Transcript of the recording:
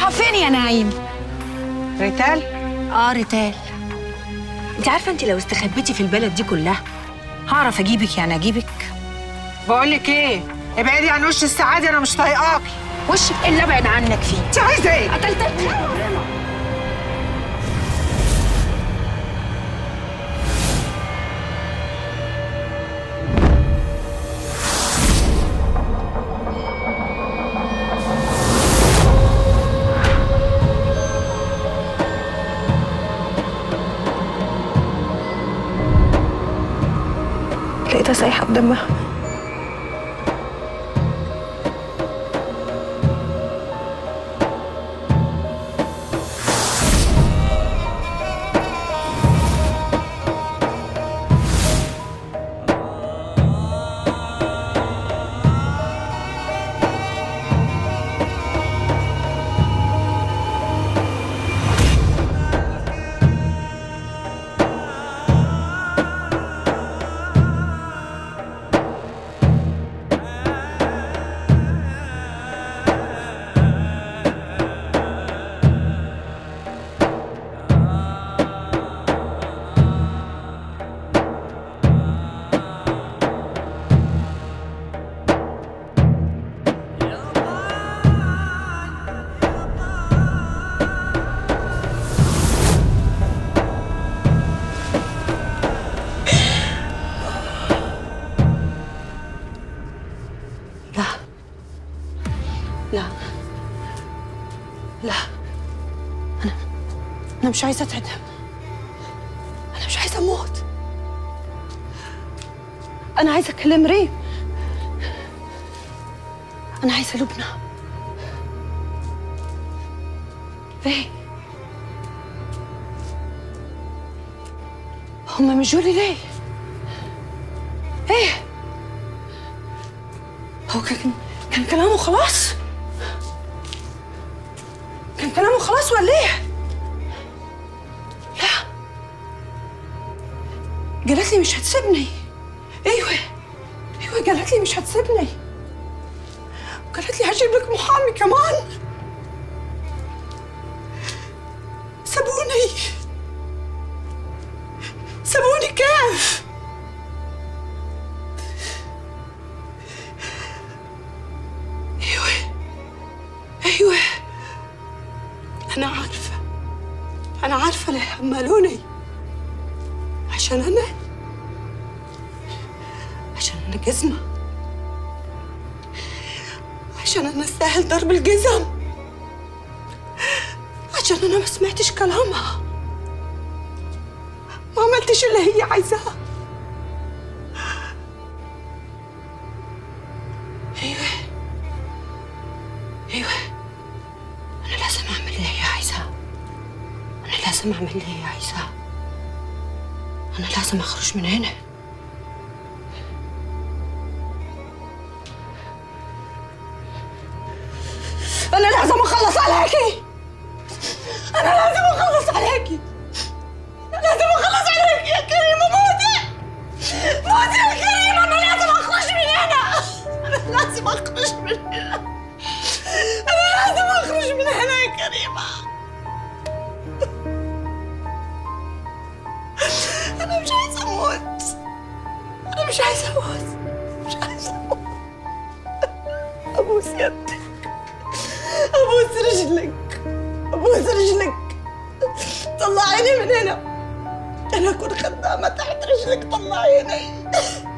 رايحه فين يا نعيم ريتال اه ريتال انت عارفه انت لو استخبيتي في البلد دي كلها هعرف اجيبك يعني اجيبك بقول لك ايه ابعدي عن وش السعاده انا مش طايقاكي وشك إيه اللي ابعد عنك فيه انت عايزه ايه قتلتك لقيتها سايحة بدمها لا لا لا أنا أنا مش عايزة أتعدم أنا مش عايزة أموت أنا عايزة أكلم ريم أنا عايزة لبنى ليه؟ هما مش جولي ليه؟ ايه؟ هو كان كان كلامه خلاص؟ كان كلامه خلاص ولا ايه؟ لا قالت لي مش هتسيبني ايوه ايوه قالت لي مش هتسيبني وقالت لي هجيب لك محامي كمان سابوني سابوني كيف؟ ايوه ايوه انا عارفه انا عارفه ليه حملوني عشان انا عشان انا جزمه عشان انا استاهل ضرب الجزم عشان انا ما سمعتش كلامها ما عملتش اللي هي عايزاه ايوه ايوه انا لازم اعمل اللي هي عايزاه انا لازم اعمل اللي هي عايزاه انا لازم اخرج من هنا انا لازم اخلص عليكي انا لازم اخلص عليكي لازم اخلص عليكي يا كريمه موتي موتي يا كريمه انا لازم اخرج من هنا انا لازم اخرج من هنا انا لازم اخرج من هنا يا كريمه انا مش عايزه اموت انا مش عايزه اموت مش عايزه اموت ابوس يدك ابوس رجلك ابوس رجلك طلعيني من هنا انا اكون خدامه تحت رجلك طلعيني